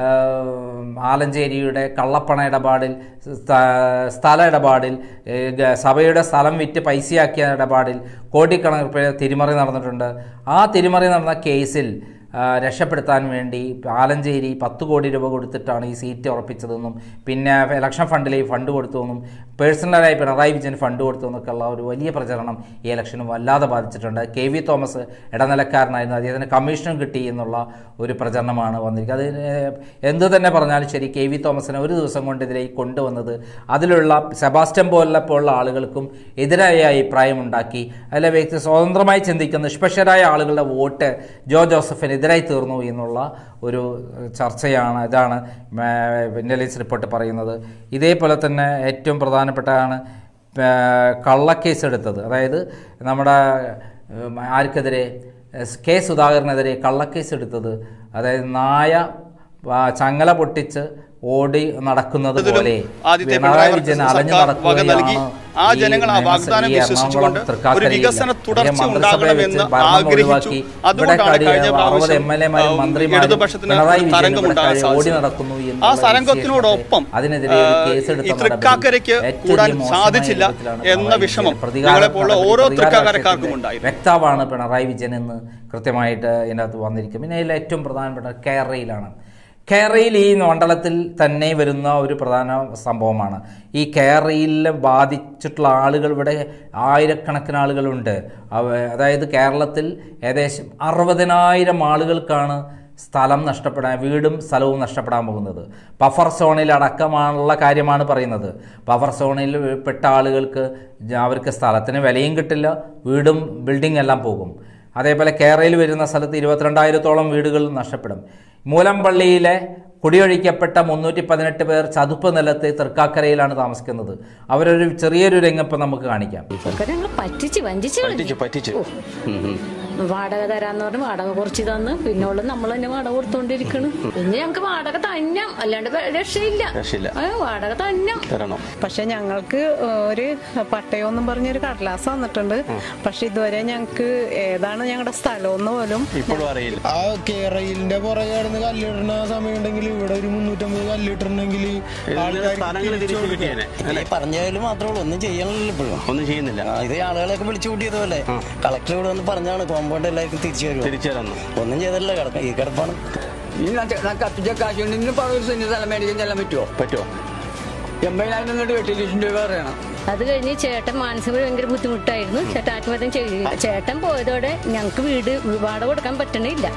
ആലഞ്ചേരിയുടെ കള്ളപ്പണ ഇടപാടിൽ സ്ഥ- സ്ഥല ഇടപാടിൽ ഏഹ്, ഗ- സഭയുടെ സ്ഥലം വിറ്റ് പൈസയാക്കിയ ഇടപാടിൽ കോടിക്കണക്കിന് രൂപ തിരിമറി നടന്നിട്ടുണ്ട് ആ തിരിമറി നടന്ന കേസിൽ ആ, രക്ഷപ്പെടുത്താൻ വേണ്ടി ആലഞ്ചേരി പത്ത് കോടി രൂപ കൊടുത്തിട്ടാണ് ഈ സീറ്റ് ഉറപ്പിച്ചതെന്നും പിന്നെ ഇലക്ഷൻ ഫണ്ടിൽ ഈ ഫണ്ട് കൊടുത്തുവെന്നും പേഴ്സണലായി പിണറായി വിജയൻ ഫണ്ട് കൊടുത്തു എന്നൊക്കെ ഉള്ള ഒരു വലിയ പ്രചരണം ഈ ഇലക്ഷന് വല്ലാതെ ബാധിച്ചിട്ടുണ്ട് കെ വി തോമസ് ഇടനിലക്കാരനായിരുന്നു അദ്ദേഹത്തിന് കമ്മീഷനും കിട്ടി എന്നുള്ള ഒരു പ്രചരണമാണ് വന്നിരിക്കുന്നത് അത് എന്ത് തന്നെ പറഞ്ഞാലും ശരി കെ വി തോമസിനെ ഒരു ദിവസം കൊണ്ട് ഇതിലേക്ക് കൊണ്ടുവന്നത് അതിലുള്ള സെബാസ്റ്റ്യൻ പോലുള്ള പോലുള്ള ആളുകൾക്കും എതിരായ അഭിപ്രായം ഉണ്ടാക്കി അതിലെ വ്യക്തി സ്വതന്ത്രമായി ചിന്തിക്കുന്ന നിഷ്പക്ഷരായ ആളുകളുടെ വോട്ട് ജോ ജോസഫിന് എതിരായി തീർന്നു എന്നുള്ള ഒരു ഏഹ്, ചർച്ചയാണ് ഇതാണ് ഇൻ്റലിജൻസ് റിപ്പോർട്ട് പറയുന്നത് ഇതേപോലെ തന്നെ ഏറ്റവും പ്രധാനപ്പെട്ടതാണ് ഏഹ്, കള്ളക്കേസ് എടുത്തത് അതായത് നമ്മുടെ ഏഹ്, ആർക്കെതിരെ എസ് കെ സുധാകരനെതിരെ കള്ളക്കേസ് എടുത്തത് അതായത് നായ ആ, ചങ്ങല പൊട്ടിച്ച് ഓടി നടക്കുന്നത് ഇതിലും പോലെ ആദ്യത്തെ പിണറായി പിണറായി വിജയൻ സർക്കാർ അലഞ്ഞു വക നൽകി നടക്കുകയാണ് ആ ഈ ജനങ്ങൾ ആ നിയമസഭ- വാഗ്ദാനം ഈ വിശ്വസിച്ചുകൊണ്ട് എറണാകുളം തൃക്കാക്കരയിൽ. ഒരു വികസന തുടർച്ച അദ്ദേഹം മന്ത്രിസഭയിൽ ഉണ്ടാകണമെന്ന് വെച്ച് ഭരണം ആഗ്രഹിച്ചു. ഒഴിവാക്കി. അതുകൊണ്ടാണ് ഇവിടെ കഴിയ കഴിഞ്ഞ പ്രാവശ്യം, അറുപത് എം എൽ എമാരും ആ, മന്ത്രിമാരും ഇടതുപക്ഷത്തിന് പിണറായി ഒരു വിജയൻ തരംഗം ഇവിടെ ഉണ്ടാകാൻ കഴിയ ഓടി സാധിച്ചു. നടക്കുന്നു ആ എന്നുള്ള തരംഗത്തിനോടൊപ്പം വിശേഷത്തെ അതിനെതിരെ ഒരു കേസ് ഈ എടുത്ത തൃക്കാക്കരയ്ക്ക് നടപടി ഏറ്റവും കൂടാൻ മോശമായ സാധിച്ചില്ല രൂപത്തിലാണ് എന്ന പിണറായി വിഷമം വിജയൻ പ്രതികാര ഞങ്ങളെപ്പോലുള്ള നടപടി, ഓരോ പ്രതികാര തൃക്കാക്കരക്കാർക്കും രാഷ്ട്രീയത്തിന്റെ ഉണ്ടായിരുന്നു വ്യക്താവാണ് പിണറായി വിജയൻ എന്ന് കൃത്യമായിട്ട് ഇതിനകത്ത് വന്നിരിക്കും പിന്നെ ഇതിൽ ഏറ്റവും പ്രധാനപ്പെട്ട കേരളയിലാണ് കേരളയിൽ ഈ മണ്ഡലത്തിൽ തന്നെ വരുന്ന ഒരു പ്രധാന സംഭവമാണ് ഈ കേരളയിൽ ബാധിച്ചിട്ടുള്ള ആളുകൾ ഇവിടെ ആയിരക്കണക്കിന് ആളുകളുണ്ട് അവ- അതായത് കേരളത്തിൽ ഏകദേശം അറുപതിനായിരം ആളുകൾക്കാണ് സ്ഥലം നഷ്ടപ്പെടാൻ വീടും സ്ഥലവും നഷ്ടപ്പെടാൻ പോകുന്നത് ബഫർ സോണിൽ അടക്കമാണുള്ള കാര്യമാണ് പറയുന്നത് ബഫർ സോണിൽ പെട്ട ആളുകൾക്ക് ജ- അവർക്ക് സ്ഥലത്തിന് വിലയും കിട്ടില്ല വീടും ബിൽഡിംഗ് എല്ലാം പോകും അതേപോലെ കേരളയിൽ വരുന്ന സ്ഥലത്ത് ഇരുപത്തിരണ്ടായിരത്തോളം വീടുകൾ നഷ്ടപ്പെടും മൂലംപള്ളിയിലെ കുടിയൊഴിക്കപ്പെട്ട മുന്നൂറ്റി പതിനെട്ട് പേർ ചതുപ്പ് നിലത്ത് തൃക്കാക്കരയിലാണ് താമസിക്കുന്നത് അവരൊരു ചെറിയൊരു രംഗപ്പം നമുക്ക് കാണിക്കാം ഒക്കെ ഞങ്ങൾ പറ്റിച്ച് വഞ്ചിച്ച് കളഞ്ഞു. പറ്റിച്ചു പറ്റിച്ചു ഉം, ഉം. വാടക തരാന്ന് പറഞ്ഞ് വാടക കുറച്ച് തന്ന് പിന്നോളം നമ്മൾ തന്നെ വാടക കൊടുത്തോണ്ടിരിക്കണ് പിന്നെ ഞങ്ങൾക്ക് വാടക തന്നം അല്ലാണ്ട് വേ- രക്ഷയില്ല രക്ഷയില്ല ആ, വാടക തന്നം തരണം പക്ഷെ ഞങ്ങൾക്ക് ഒരു പട്ടയം പറഞ്ഞൊരു കടലാസ് വന്നിട്ടുണ്ട് പക്ഷെ ഇതുവരെ ഞങ്ങൾക്ക് ഏതാണ് ഞങ്ങളുടെ സ്ഥലമെന്ന് പോലും ഇപ്പോഴും അറിയില്ല ആ കേരളിന്റെ പുറകെ കിടന്ന് കല്ലിടുന്ന സമയം ഉണ്ടെങ്കിൽ ഇവിടെ ഒരു മുന്നൂറ്റമ്പത് കല്ലിട്ടിട്ടുണ്ടെങ്കിൽ സ്ഥലങ്ങൾ തിരിച്ചു കിട്ടിയേനെ ഈ പറഞ്ഞാലും മാത്രമേ ഉള്ളൂ ഒന്നും ചെയ്യാനില്ല ഇപ്പോഴും ഒന്നും ചെയ്യുന്നില്ല ആ, ഇത് ആളുകളെയൊക്കെ വിളിച്ചു കൂട്ടിയതുപോലെ കളക്ടർ ഇവിടെ വന്ന് പറഞ്ഞാണ് കോമ്പൗണ്ട് എല്ലാവർക്കും തിരിച്ചു വരും തിരിച്ചു തരണം ഒന്നും ചെയ്തില്ല കിടക്ക ഈ കിടപ്പാണ് ഇനി കത്തിച്ച കാശ് കൊണ്ട് ഇന്ന് പല സെന്റ് സ്ഥലം മേടിക്കാൻ ചെല്ലാൻ പറ്റുമോ പറ്റുമോ എൺപതിനായിരം എന്നിട്ട് എട്ട് ലക്ഷം രൂപ പറയണം അത് കഴിഞ്ഞ് ചേട്ടൻ മാനസികമായി ഭയങ്കര ബുദ്ധിമുട്ടായിരുന്നു ചേട്ടൻ ആത്മഹത്യം ചെയ്തു ചേട്ടൻ പോയതോടെ ഞങ്ങൾക്ക് വീട് വാടക കൊടുക്കാൻ പറ്റണില്ല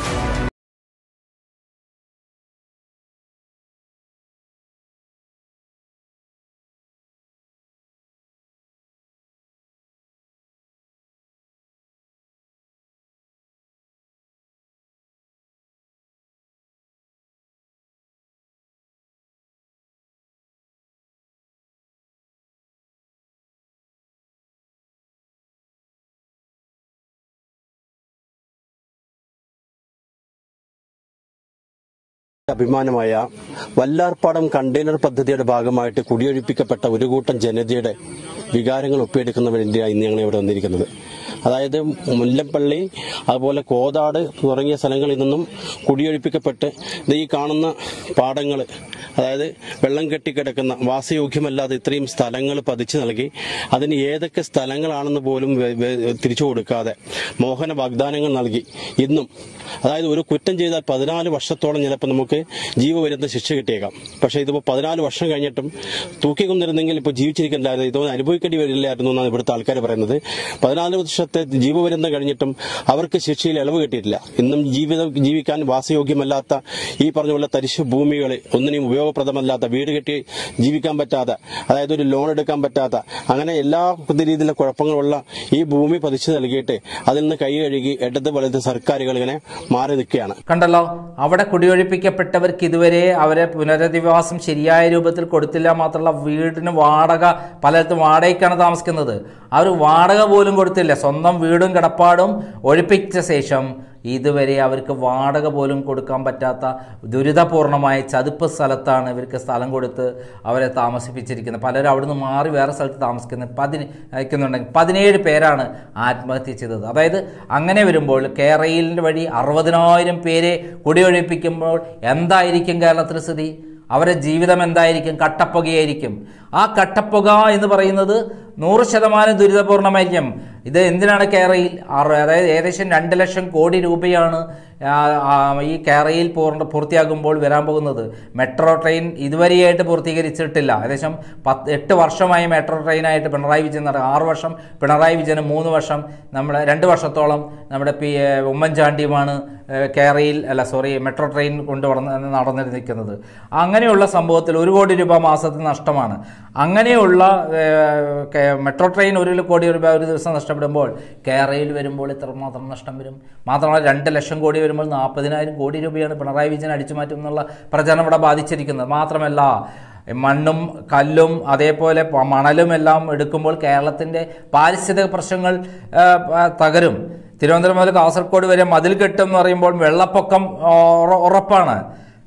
അഭിമാനമായ വല്ലാർപ്പാടം കണ്ടെയ്നർ പദ്ധതിയുടെ ഭാഗമായിട്ട് കുടിയൊഴിപ്പിക്കപ്പെട്ട ഒരു കൂട്ടം ജനതയുടെ വികാരങ്ങൾ ഒപ്പിയെടുക്കുന്ന വേണ്ടിയാണ് ഇന്ന് ഞങ്ങൾ ഇവിടെ വന്നിരിക്കുന്നത് അതായത് മുല്ലപ്പള്ളി അതുപോലെ കോതാട് തുടങ്ങിയ സ്ഥലങ്ങളിൽ നിന്നും കുടിയൊഴിപ്പിക്കപ്പെട്ട് ഇത് ഈ കാണുന്ന പാടങ്ങൾ അതായത് വെള്ളം കെട്ടിക്കിടക്കുന്ന വാസയോഗ്യമല്ലാതെ ഇത്രയും സ്ഥലങ്ങൾ പതിച്ചു നൽകി അതിന് ഏതൊക്കെ സ്ഥലങ്ങളാണെന്ന് പോലും വെ- വെ- തിരിച്ചു കൊടുക്കാതെ മോഹന വാഗ്ദാനങ്ങൾ നൽകി ഇന്നും അതായത് ഒരു കുറ്റം ചെയ്താൽ പതിനാല് വർഷത്തോളം ചിലപ്പോൾ നമുക്ക് ജീവപര്യന്തം ശിക്ഷ കിട്ടിയേക്കാം പക്ഷേ ഇതിപ്പോൾ പതിനാല് വർഷം കഴിഞ്ഞിട്ടും തൂക്കിക്കൊണ്ടിരുന്നെങ്കിൽ ഇപ്പോൾ ജീവിച്ചിരിക്കില്ലായിരുന്നു ഇതൊന്നും അനുഭവിക്കേണ്ടി വരില്ലായിരുന്നു എന്നാണ് ഇവിടുത്തെ ആൾക്കാർ പറയുന്നത് പതിനാല് വർഷത്തെ ജീവപര്യന്തം കഴിഞ്ഞിട്ടും അവർക്ക് ശിക്ഷയിൽ ഇളവ് കിട്ടിയിട്ടില്ല ഇന്നും ജീവിതം ജീവിക്കാൻ വാസയോഗ്യമല്ലാത്ത ഈ പറഞ്ഞ പോലെ തരിശു ഭൂമികൾ ഒന്നിനും ഉപയോഗപ്രദമല്ലാത്ത വീട് കെട്ടി ജീവിക്കാൻ പറ്റാത്ത അതായത് ഒരു ലോൺ എടുക്കാൻ പറ്റാത്ത അങ്ങനെ എല്ലാ രീതിയിലുള്ള കുഴപ്പങ്ങളുള്ള ഈ ഭൂമി പതിച്ചു നൽകിയിട്ട് അതിൽ നിന്ന് കൈ കഴുകി ഇടത് വലത് സർക്കാരുകൾ ഇങ്ങനെ മാറി നിൽക്കുകയാണ് കണ്ടല്ലോ അവിടെ കുടിയൊഴിപ്പിക്കപ്പെട്ടവർക്ക് ഇതുവരെ അവരെ പുനരധിവാസം ശരിയായ രൂപത്തിൽ കൊടുത്തില്ല മാത്രമല്ല വീടിന് വാടക പലയിടത്തും വാടകയ്ക്കാണ് താമസിക്കുന്നത് അവർ വാടക പോലും കൊടുത്തില്ല സ്വന്തം വീടും കിടപ്പാടും ഒഴിപ്പിച്ച ശേഷം ഇതുവരെ അവർക്ക് വാടക പോലും കൊടുക്കാൻ പറ്റാത്ത ദുരിതപൂർണമായ ചതുപ്പ് സ്ഥലത്താണ് ഇവർക്ക് സ്ഥലം കൊടുത്ത് അവരെ താമസിപ്പിച്ചിരിക്കുന്നത് പലരും അവിടുന്ന് മാറി വേറെ സ്ഥലത്ത് താമസിക്കുന്നത് പതിന് അയക്കുന്നുണ്ടെങ്കിൽ പതിനേഴ് പേരാണ് ആത്മഹത്യ ചെയ്തത് അതായത് അങ്ങനെ വരുമ്പോൾ കേരളയിലിൻ്റെ വഴി അറുപതിനായിരം പേരെ കുടിയൊഴിപ്പിക്കുമ്പോൾ എന്തായിരിക്കും കേരളത്തിലെ സ്ഥിതി അവരുടെ ജീവിതം എന്തായിരിക്കും കട്ടപ്പുകയായിരിക്കും ആ കട്ടപ്പുക എന്ന് പറയുന്നത് നൂറ് ശതമാനം ദുരിതപൂർണമായിരിക്കും ഇത് എന്തിനാണ് കേരളയിൽ ആറ് അതായത് ഏകദേശം രണ്ട് ലക്ഷം കോടി രൂപയാണ് ആ, ആ, ഈ കേരളയിൽ പൂർണ്ണ പൂർത്തിയാകുമ്പോൾ വരാൻ പോകുന്നത് മെട്രോ ട്രെയിൻ ഇതുവരെയായിട്ട് പൂർത്തീകരിച്ചിട്ടില്ല ഏകദേശം പത്ത് എട്ട് വർഷമായി മെട്രോ ട്രെയിനായിട്ട് പിണറായി വിജയൻ നട ആറ് വർഷം പിണറായി വിജയന് മൂന്ന് വർഷം നമ്മുടെ രണ്ട് വർഷത്തോളം നമ്മുടെ പി എ, ഉമ്മൻചാണ്ടിയുമാണ് ഏ, കേരളയിൽ അല്ല സോറി മെട്രോ ട്രെയിൻ കൊണ്ട് നടന്ന് നടന്നിരിക്കുന്നത് അങ്ങനെയുള്ള സംഭവത്തിൽ ഒരു കോടി രൂപ മാസത്തിൽ നഷ്ടമാണ് അങ്ങനെയുള്ള ഏ, കെ- മെട്രോ ട്രെയിൻ ഒരു കോടി രൂപ ഒരു ദിവസം നഷ്ടപ്പെടുമ്പോൾ കേരളയിൽ വരുമ്പോൾ ഇത്രമാത്രം നഷ്ടം വരും മാത്രമല്ല രണ്ട് ലക്ഷം കോടി വരുമ്പോൾ നാൽപ്പതിനായിരം കോടി രൂപയാണ് പിണറായി വിജയൻ അടിച്ചു മാറ്റും എന്നുള്ള പ്രചരണം ഇവിടെ ബാധിച്ചിരിക്കുന്നത് മാത്രമല്ല മണ്ണും കല്ലും അതേപോലെ പ- മണലും എല്ലാം എടുക്കുമ്പോൾ കേരളത്തിൻ്റെ പാരിസ്ഥിതിക പ്രശ്നങ്ങൾ ആ, പ- തകരും തിരുവനന്തപുരം മുതൽ കാസർഗോഡ് വരെ മതിൽ കെട്ടും എന്ന് പറയുമ്പോൾ വെള്ളപ്പൊക്കം ഉറ- ഉറപ്പാണ്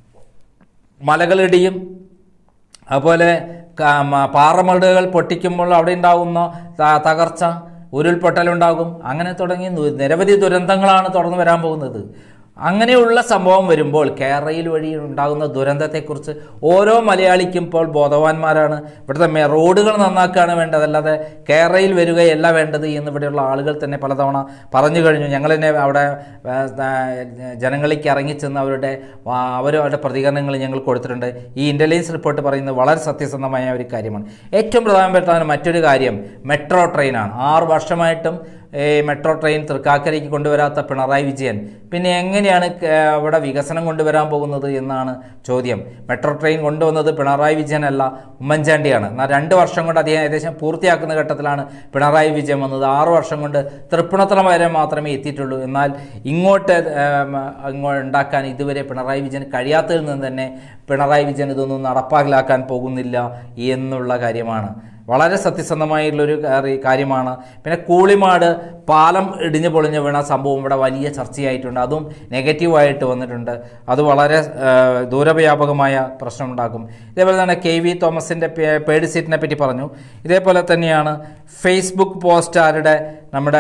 മലകളിടിയും അതുപോലെ ക- മ- പാറമടുകൾ പൊട്ടിക്കുമ്പോൾ അവിടെ ഉണ്ടാകുന്ന ത- തകർച്ച ഉരുൾപൊട്ടലുണ്ടാകും അങ്ങനെ തുടങ്ങി നി- നിരവധി ദുരന്തങ്ങളാണ് തുടർന്ന് വരാൻ പോകുന്നത് അങ്ങനെയുള്ള സംഭവം വരുമ്പോൾ കേരളയിൽ വഴി ഉണ്ടാകുന്ന ദുരന്തത്തെക്കുറിച്ച് ഓരോ മലയാളിക്കും ഇപ്പോൾ ബോധവാന്മാരാണ് ഇവിടുത്തെ മെ- റോഡുകൾ നന്നാക്കുകയാണ് വേണ്ടത് അല്ലാതെ കേരളയിൽ വരികയല്ല വേണ്ടത് എന്ന് ഇവിടെയുള്ള ആളുകൾ തന്നെ പലതവണ പറഞ്ഞു കഴിഞ്ഞു ഞങ്ങൾ തന്നെ അവിടെ ആ, ആ, ജനങ്ങളിലേക്ക് ഇറങ്ങിച്ചെന്ന് അവരുടെ ആ, അവരുടെ പ്രതികരണങ്ങൾ ഞങ്ങൾ കൊടുത്തിട്ടുണ്ട് ഈ ഇൻ്റലിജൻസ് റിപ്പോർട്ട് പറയുന്നത് വളരെ സത്യസന്ധമായ ഒരു കാര്യമാണ് ഏറ്റവും പ്രധാനപ്പെട്ട മറ്റൊരു കാര്യം മെട്രോ ട്രെയിനാണ് ആറ് വർഷമായിട്ടും ഈ മെട്രോ ട്രെയിൻ തൃക്കാക്കരയ്ക്ക് കൊണ്ടുവരാത്ത പിണറായി വിജയൻ പിന്നെ എങ്ങനെയാണ് ക- അവിടെ വികസനം കൊണ്ടുവരാൻ പോകുന്നത് എന്നാണ് ചോദ്യം മെട്രോ ട്രെയിൻ കൊണ്ടുവന്നത് പിണറായി വിജയനല്ല ഉമ്മൻചാണ്ടിയാണ് എന്നാൽ രണ്ട് വർഷം കൊണ്ട് അദ്ദേഹം ഏകദേശം പൂർത്തിയാക്കുന്ന ഘട്ടത്തിലാണ് പിണറായി വിജയൻ വന്നത് ആറു വർഷം കൊണ്ട് തൃപ്പൂണിത്തുറ വരെ മാത്രമേ എത്തിയിട്ടുള്ളൂ എന്നാൽ ഇങ്ങോട്ട് ഏം, ഇങ്ങോട്ട് ഉണ്ടാക്കാൻ ഇതുവരെ പിണറായി വിജയൻ കഴിയാത്തതിൽ നിന്ന് തന്നെ പിണറായി വിജയൻ ഇതൊന്നും നടപ്പാക്കലാക്കാൻ പോകുന്നില്ല എന്നുള്ള കാര്യമാണ് വളരെ സത്യസന്ധമായിട്ടുള്ളൊരു കാരി- കാര്യമാണ് പിന്നെ കൂളിമാട് പാലം ഇടിഞ്ഞു പൊളിഞ്ഞു വീണ സംഭവം ഇവിടെ വലിയ ചർച്ചയായിട്ടുണ്ട് അതും നെഗറ്റീവായിട്ട് വന്നിട്ടുണ്ട് അത് വളരെ ആ, ദൂരവ്യാപകമായ പ്രശ്നമുണ്ടാക്കും ഇതേപോലെ തന്നെ കെ വി തോമസിൻ്റെ പേ- പേഡ് സീറ്റിനെ പറ്റി പറഞ്ഞു ഇതേപോലെ തന്നെയാണ് ഫേസ്ബുക്ക് പോസ്റ്റുകാരുടെ നമ്മുടെ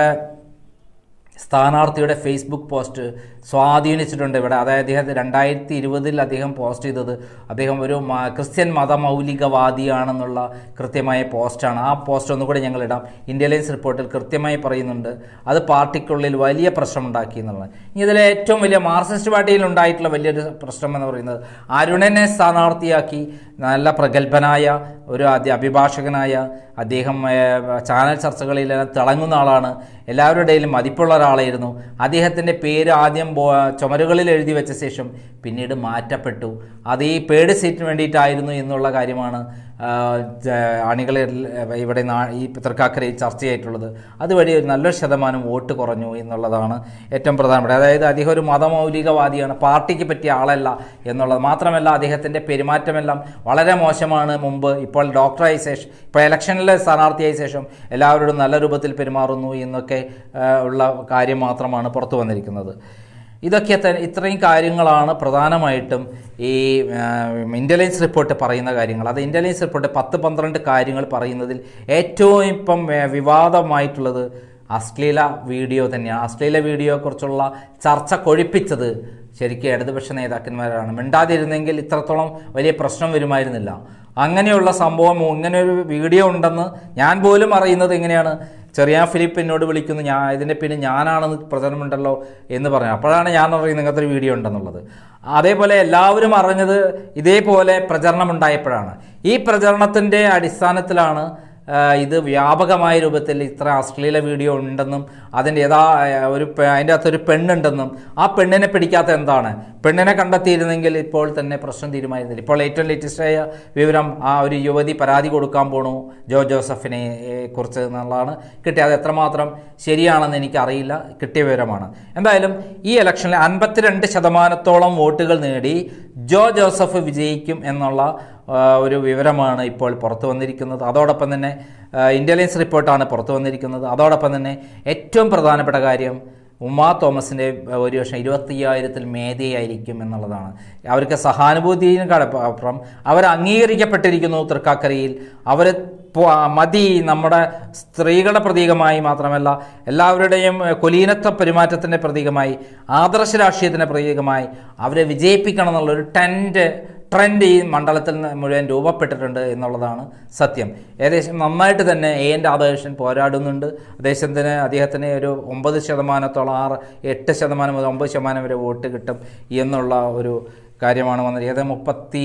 സ്ഥാനാർത്ഥിയുടെ ഫേസ്ബുക്ക് പോസ്റ്റ് സ്വാധീനിച്ചിട്ടുണ്ട് ഇവിടെ അതായത് അദ്ദേഹം രണ്ടായിരത്തി ഇരുപതിൽ അദ്ദേഹം പോസ്റ്റ് ചെയ്തത് അദ്ദേഹം ഒരു മ- ക്രിസ്ത്യൻ മതമൗലികവാദിയാണെന്നുള്ള കൃത്യമായ പോസ്റ്റാണ് ആ പോസ്റ്റ് ഒന്നുകൂടി ഞങ്ങൾ ഇടാം ഇന്ത്യ ലൈൻസ് റിപ്പോർട്ടിൽ കൃത്യമായി പറയുന്നുണ്ട് അത് പാർട്ടിക്കുള്ളിൽ വലിയ പ്രശ്നമുണ്ടാക്കി എന്നുള്ളത് ഇനി ഇതിലെ ഏറ്റവും വലിയ മാർക്സിസ്റ്റ് പാർട്ടിയിൽ ഉണ്ടായിട്ടുള്ള വലിയൊരു പ്രശ്നം എന്ന് പറയുന്നത് അരുണനെ സ്ഥാനാർത്ഥിയാക്കി നല്ല പ്രഗത്ഭനായ ഒരു അതി അഭിഭാഷകനായ അദ്ദേഹം ഏഹ്, ചാനൽ ചർച്ചകളിൽ തിളങ്ങുന്ന ആളാണ് എല്ലാവരുടെയും മതിപ്പുള്ള ഒരാളായിരുന്നു അദ്ദേഹത്തിൻ്റെ പേര് ആദ്യം ബോ- ചുമരുകളിൽ എഴുതി വെച്ച ശേഷം പിന്നീട് മാറ്റപ്പെട്ടു അത് ഈ പേഡ് സീറ്റിന് വേണ്ടിയിട്ടായിരുന്നു എന്നുള്ള കാര്യമാണ് ആ, ജ- അണികളിൽ ഇവിടെ നാ- ഈ തൃക്കാക്കരയിൽ ചർച്ചയായിട്ടുള്ളത് അതുവഴി ഒരു നല്ലൊരു ശതമാനം വോട്ട് കുറഞ്ഞു എന്നുള്ളതാണ് ഏറ്റവും പ്രധാനപ്പെട്ട അതായത് അദ്ദേഹം ഒരു മതമൗലികവാദിയാണ് പാർട്ടിക്ക് പറ്റിയ ആളല്ല എന്നുള്ളത് മാത്രമല്ല അദ്ദേഹത്തിൻ്റെ പെരുമാറ്റമെല്ലാം വളരെ മോശമാണ് മുമ്പ് ഇപ്പോൾ ഡോക്ടറായ ശേഷം ഇപ്പോൾ ഇലക്ഷനിലെ സ്ഥാനാർത്ഥിയായ ശേഷം എല്ലാവരോടും നല്ല രൂപത്തിൽ പെരുമാറുന്നു എന്നൊക്കെ ആ, ഉള്ള കാര്യം മാത്രമാണ് പുറത്തു വന്നിരിക്കുന്നത് ഇതൊക്കെ തന്നെ ഇത്രയും കാര്യങ്ങളാണ് പ്രധാനമായിട്ടും ഈ ഇൻ്റലിജൻസ് റിപ്പോർട്ട് പറയുന്ന കാര്യങ്ങൾ അത് ഇൻ്റലിജൻസ് റിപ്പോർട്ട് പത്ത് പന്ത്രണ്ട് കാര്യങ്ങൾ പറയുന്നതിൽ ഏറ്റവും ഇപ്പം ഏ, വിവാദമായിട്ടുള്ളത് അശ്ലീല വീഡിയോ തന്നെയാണ് അശ്ലീല വീഡിയോയെക്കുറിച്ചുള്ള ചർച്ച കൊഴിപ്പിച്ചത് ശരിക്കും ഇടതുപക്ഷ നേതാക്കന്മാരാണ് മിണ്ടാതിരുന്നെങ്കിൽ ഇത്രത്തോളം വലിയ പ്രശ്നം വരുമായിരുന്നില്ല അങ്ങനെയുള്ള സംഭവം ഇങ്ങനെ ഒരു വീഡിയോ ഉണ്ടെന്ന് ഞാൻ പോലും അറിയുന്നത് എങ്ങനെയാണ് ചെറിയ ഫിലിപ്പ് എന്നോട് വിളിക്കുന്നു ഞാൻ ഇതിൻ്റെ പിന്നെ ഞാനാണെന്ന് പ്രചരണമുണ്ടല്ലോ എന്ന് പറഞ്ഞു അപ്പോഴാണ് ഞാൻ അറിയുന്നത് ഇങ്ങനത്തെ ഒരു വീഡിയോ ഉണ്ടെന്നുള്ളത് അതേപോലെ എല്ലാവരും അറിഞ്ഞത് ഇതേപോലെ പ്രചരണമുണ്ടായപ്പോഴാണ് ഈ പ്രചരണത്തിൻ്റെ അടിസ്ഥാനത്തിലാണ് ആ, ഇത് വ്യാപകമായ രൂപത്തിൽ ഇത്ര അശ്ലീല വീഡിയോ ഉണ്ടെന്നും അതിൻ്റെ ഏതാ ഒരു പെ- അതിൻ്റെ അകത്തൊരു പെണ്ണുണ്ടെന്നും ആ പെണ്ണിനെ പിടിക്കാത്ത എന്താണ് പെണ്ണിനെ കണ്ടെത്തിയിരുന്നെങ്കിൽ ഇപ്പോൾ തന്നെ പ്രശ്നം തീരുമാനിച്ചില്ല ഇപ്പോൾ ഏറ്റവും ലേറ്റസ്റ്റായ വിവരം ആ ഒരു യുവതി പരാതി കൊടുക്കാൻ പോണു ജോ ജോസഫിനെ ഏ, കുറിച്ച് എന്നുള്ളതാണ് കിട്ടിയത് അത് എത്രമാത്രം ശരിയാണെന്ന് എനിക്കറിയില്ല കിട്ടിയ വിവരമാണ് എന്തായാലും ഈ ഇലക്ഷനിൽ അൻപത്തിരണ്ട് ശതമാനത്തോളം വോട്ടുകൾ നേടി ജോ ജോസഫ് വിജയിക്കും എന്നുള്ള ആ, ഒരു വിവരമാണ് ഇപ്പോൾ പുറത്തു വന്നിരിക്കുന്നത് അതോടൊപ്പം തന്നെ ഇൻ്റലിജൻസ് റിപ്പോർട്ടാണ് പുറത്തു വന്നിരിക്കുന്നത് അതോടൊപ്പം തന്നെ ഏറ്റവും പ്രധാനപ്പെട്ട കാര്യം ഉമാ തോമസിൻ്റെ ഒരു വർഷം ഇരുപത്തയ്യായിരത്തിൽ മേധയായിരിക്കും എന്നുള്ളതാണ് അവർക്ക് സഹാനുഭൂതിയും കടപ്പുറം അവർ അംഗീകരിക്കപ്പെട്ടിരിക്കുന്നു തൃക്കാക്കരയിൽ അവർ പോ- മതി നമ്മുടെ സ്ത്രീകളുടെ പ്രതീകമായി മാത്രമല്ല എല്ലാവരുടെയും ഏഹ്, കുലീനത്വ പെരുമാറ്റത്തിൻ്റെ പ്രതീകമായി ആദർശ രാഷ്ട്രീയത്തിൻ്റെ പ്രതീകമായി അവരെ വിജയിപ്പിക്കണം എന്നുള്ളൊരു ടെൻറ്റ് ട്രെൻഡ് ഈ മണ്ഡലത്തിൽ നിന്ന് മുഴുവൻ രൂപപ്പെട്ടിട്ടുണ്ട് എന്നുള്ളതാണ് സത്യം ഏകദേശം നന്നായിട്ട് തന്നെ എ എൻ രാധാകൃഷ്ണൻ പോരാടുന്നുണ്ട് അദ്ദേഹത്തിന് അദ്ദേഹത്തിന് ഒരു ഒമ്പത് ശതമാനത്തോളം ആറ് എട്ട് ശതമാനം മുതൽ ഒമ്പത് ശതമാനം വരെ വോട്ട് കിട്ടും എന്നുള്ള ഒരു കാര്യമാണ് വന്നത് ഏതാണ്ട് മുപ്പത്തി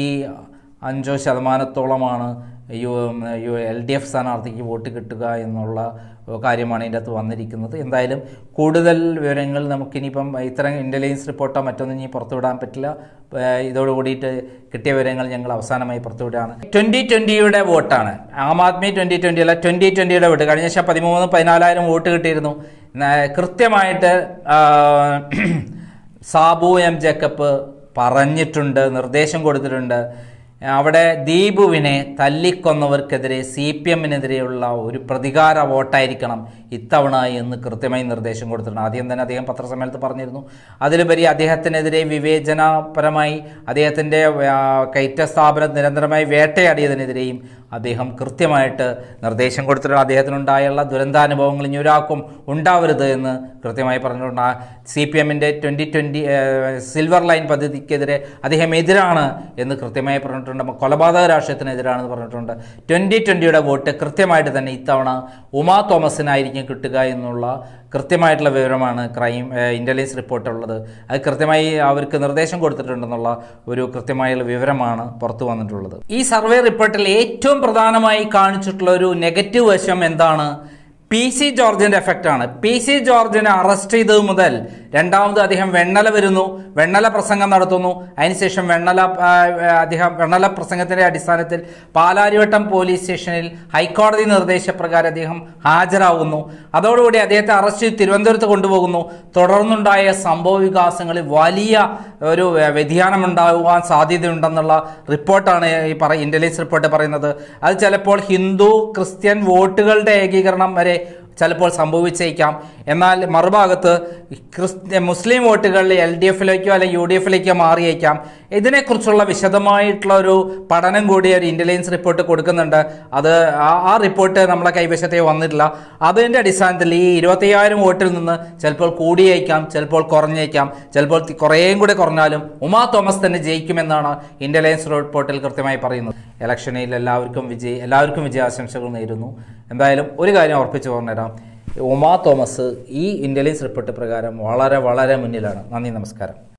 അഞ്ചോ ശതമാനത്തോളമാണ് U U L D F സ്ഥാനാർത്ഥിക്ക് വോട്ട് കിട്ടുക എന്നുള്ള കാര്യമാണ് ഇതിൻ്റെ അകത്ത് വന്നിരിക്കുന്നത് എന്തായാലും കൂടുതൽ വിവരങ്ങൾ നമുക്കിനിയിപ്പം ഇത്തരം ഇൻ്റലിജൻസ് റിപ്പോർട്ടോ മറ്റൊന്നും ഇനി പുറത്തുവിടാൻ പറ്റില്ല ഏഹ് ഇതോട് കൂടിയിട്ട് കിട്ടിയ വിവരങ്ങൾ ഞങ്ങൾ അവസാനമായി പുറത്തുവിടുകയാണ് ട്വൻ്റി ട്വൻ്റിയുടെ വോട്ടാണ് ആം ആദ്മി ട്വൻ്റി ട്വൻ്റി അല്ല ട്വൻ്റി ട്വൻ്റിയുടെ വോട്ട് കഴിഞ്ഞ വർഷം പതിമൂന്ന് പതിനാലായിരം വോട്ട് കിട്ടിയിരുന്നു ന- കൃത്യമായിട്ട് ആ, സാബു എം ജേക്കബ് പറഞ്ഞിട്ടുണ്ട് നിർദ്ദേശം കൊടുത്തിട്ടുണ്ട് അവിടെ ദീപുവിനെ തല്ലിക്കൊന്നവർക്കെതിരെ സി പി എമ്മിനെതിരെയുള്ള ഒരു പ്രതികാര വോട്ടായിരിക്കണം ഇത്തവണ എന്ന് കൃത്യമായി നിർദ്ദേശം കൊടുത്തിട്ടുണ്ട് ആദ്യം തന്നെ അദ്ദേഹം പത്രസമ്മേളനത്തിൽ പറഞ്ഞിരുന്നു അതിലുപരി അദ്ദേഹത്തിനെതിരെ വിവേചനപരമായി അദ്ദേഹത്തിൻ്റെ ആ, കയറ്റ സ്ഥാപനം നിരന്തരമായി വേട്ടയാടിയതിനെതിരെയും അദ്ദേഹം കൃത്യമായിട്ട് നിർദ്ദേശം കൊടുത്തിട്ടുണ്ട് അദ്ദേഹത്തിനുണ്ടായുള്ള ദുരന്താനുഭവങ്ങൾ ഇനി ഒരാൾക്കും ഉണ്ടാവരുത് എന്ന് കൃത്യമായി പറഞ്ഞിട്ടുണ്ട് സി പി എമ്മിൻ്റെ ട്വൻ്റി ട്വൻ്റി സിൽവർ ലൈൻ പദ്ധതിക്കെതിരെ അദ്ദേഹം എതിരാണ് എന്ന് കൃത്യമായി പറഞ്ഞിട്ടുണ്ട് കൊലപാതക രാഷ്ട്രീയത്തിനെതിരാണെന്ന് പറഞ്ഞിട്ടുണ്ട് ട്വൻ്റി ട്വൻ്റിയുടെ വോട്ട് കൃത്യമായിട്ട് തന്നെ ഇത്തവണ ഉമാ തോമസിനായിരിക്കും കിട്ടുക എന്നുള്ള കൃത്യമായിട്ടുള്ള വിവരമാണ് ക്രൈം ഇൻ്റലിജൻസ് റിപ്പോർട്ടുള്ളത് അത് കൃത്യമായി അവർക്ക് നിർദ്ദേശം കൊടുത്തിട്ടുണ്ടെന്നുള്ള ഒരു കൃത്യമായുള്ള വിവരമാണ് പുറത്തു വന്നിട്ടുള്ളത് ഈ സർവേ റിപ്പോർട്ടിൽ ഏറ്റവും പ്രധാനമായി കാണിച്ചിട്ടുള്ള ഒരു നെഗറ്റീവ് വശം എന്താണ് പി സി ജോർജിന്റെ എഫക്റ്റ് ആണ് പി സി ജോർജിനെ അറസ്റ്റ് ചെയ്തത് മുതൽ രണ്ടാമത് അദ്ദേഹം വെണ്ണല വരുന്നു വെണ്ണല പ്രസംഗം നടത്തുന്നു അതിനുശേഷം വെണ്ണല ആ, അദ്ദേഹം വെണ്ണല പ്രസംഗത്തിന്റെ അടിസ്ഥാനത്തിൽ പാലാരിവട്ടം പോലീസ് സ്റ്റേഷനിൽ ഹൈക്കോടതി നിർദ്ദേശപ്രകാരം അദ്ദേഹം ഹാജരാകുന്നു അതോടുകൂടി അദ്ദേഹത്തെ അറസ്റ്റ് ചെയ്ത് തിരുവനന്തപുരത്ത് കൊണ്ടുപോകുന്നു തുടർന്നുണ്ടായ സംഭവ വികാസങ്ങളിൽ വലിയ ഒരു വ്യതിയാനം ഉണ്ടാകുവാൻ സാധ്യതയുണ്ടെന്നുള്ള റിപ്പോർട്ടാണ് ഈ പറ ഇന്റലിജൻസ് റിപ്പോർട്ട് പറയുന്നത് അത് ചിലപ്പോൾ ഹിന്ദു ക്രിസ്ത്യൻ വോട്ടുകളുടെ ഏകീകരണം വരെ ചിലപ്പോൾ സംഭവിച്ചേക്കാം എന്നാൽ മറുഭാഗത്ത് ക്രിസ്ത്യ മുസ്ലിം വോട്ടുകൾ എൽ ഡി എഫിലേക്കോ അല്ലെങ്കിൽ യു ഡി എഫിലേക്കോ മാറിയേക്കാം ഇതിനെക്കുറിച്ചുള്ള വിശദമായിട്ടുള്ള ഒരു പഠനം കൂടി ഒരു ഇന്റലിജൻസ് റിപ്പോർട്ട് കൊടുക്കുന്നുണ്ട് അത് ആ- ആ റിപ്പോർട്ട് നമ്മളെ കൈവശത്തെ വന്നിട്ടില്ല അതിൻ്റെ അടിസ്ഥാനത്തിൽ ഈ ഇരുപത്തയ്യായിരം വോട്ടിൽ നിന്ന് ചിലപ്പോൾ കൂടിയേക്കാം ചിലപ്പോൾ കുറഞ്ഞേക്കാം ചിലപ്പോൾ തി- കുറേയും കൂടി കുറഞ്ഞാലും ഉമാ തോമസ് തന്നെ ജയിക്കുമെന്നാണ് ഇന്റലിജൻസ് റിപ്പോർട്ടിൽ കൃത്യമായി പറയുന്നത് ഇലക്ഷനിൽ എല്ലാവർക്കും വിജയ് എല്ലാവർക്കും വിജയാശംസകൾ നേരുന്നു എന്തായാലും ഒരു കാര്യം ഉറപ്പിച്ചു പറഞ്ഞുതരാം ഉമാ തോമസ് ഈ ഇന്റലിജൻസ് റിപ്പോർട്ട് പ്രകാരം വളരെ വളരെ മുന്നിലാണ് നന്ദി നമസ്കാരം